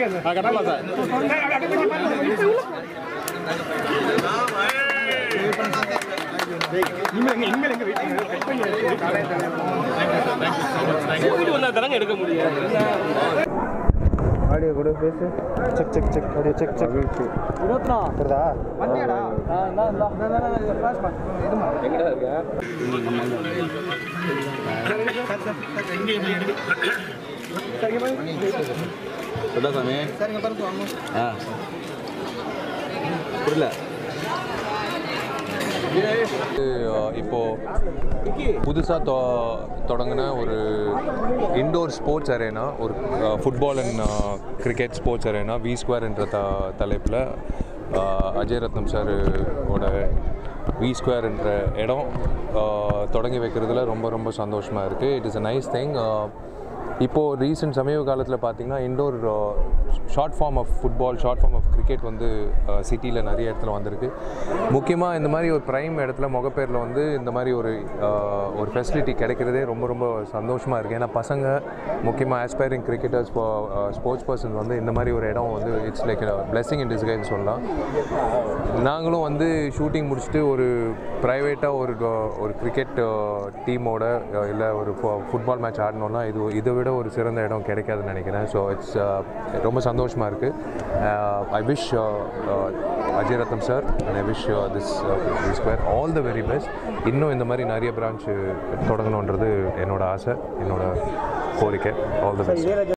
கட்டலாம் sir Covid வந்தா தரங்க எடுக்க முடியாது ஆடியோ கூட பேசு check check check audio check check இருபத்தா வருதா எங்கடா இருக்க சொல்ல சாமி ஆ புரியல இப்போ புதுசாக தொ தொடங்கின ஒரு இண்டோர் ஸ்போர்ட்ஸ் அரேனா ஒரு football and cricket sports arena V square என்ற த தலைப்பில் அஜய் ரத்னம் சார் ஓட வி ஸ்கொயர் என்ற இடம் ஆஹ், தொடங்கி வைக்கிறதுல ரொம்ப ரொம்ப சந்தோஷமாக இருக்குது it is a nice thing இப்போது ரீசெண்ட் சமீப காலத்தில் பார்த்தீங்கன்னா indoor short form of football short form of cricket வந்து சிட்டியில் நிறைய இடத்துல வந்திருக்கு முக்கியமாக இந்த மாதிரி ஒரு ப்ரைம் இடத்துல முகப்பேரில் வந்து இந்த மாதிரி ஒரு அஹ், ஒரு ஃபெசிலிட்டி கிடைக்கிறதே ரொம்ப ரொம்ப சந்தோஷமாக இருக்குது ஏன்னா பசங்க முக்கியமாக ஆஸ்பைரிங் கிரிக்கெட்டர்ஸ் ஸ்போர்ட்ஸ் பர்சன்ஸ் வந்து இந்த மாதிரி ஒரு இடம் வந்து இட்ஸ் லைக் பிளெஸிங் இன் டிஸ்கைன்னு சொல்லலாம் நாங்களும் வந்து ஷூட்டிங் முடிச்சுட்டு ஒரு ப்ரைவேட்டாக ஒரு ஒரு கிரிக்கெட் டீமோட இல்லை ஒரு ஃபுட்பால் மேட்ச் ஆடணும்னா இது இதை விட ஒரு சிறந்த இடம் கிடைக்காதுன்னு நினைக்கிறேன் ஸோ இட்ஸ் ரொம்ப சந்தோஷமாக இருக்குது I wish Ajay Rathnam sir and I wish this square all the very best இன்னும் இந்த மாதிரி நிறைய பிரான்ச் தொடங்கணுன்றது என்னோட ஆசை என்னோட கோரிக்கை ஆல் த பெஸ்ட்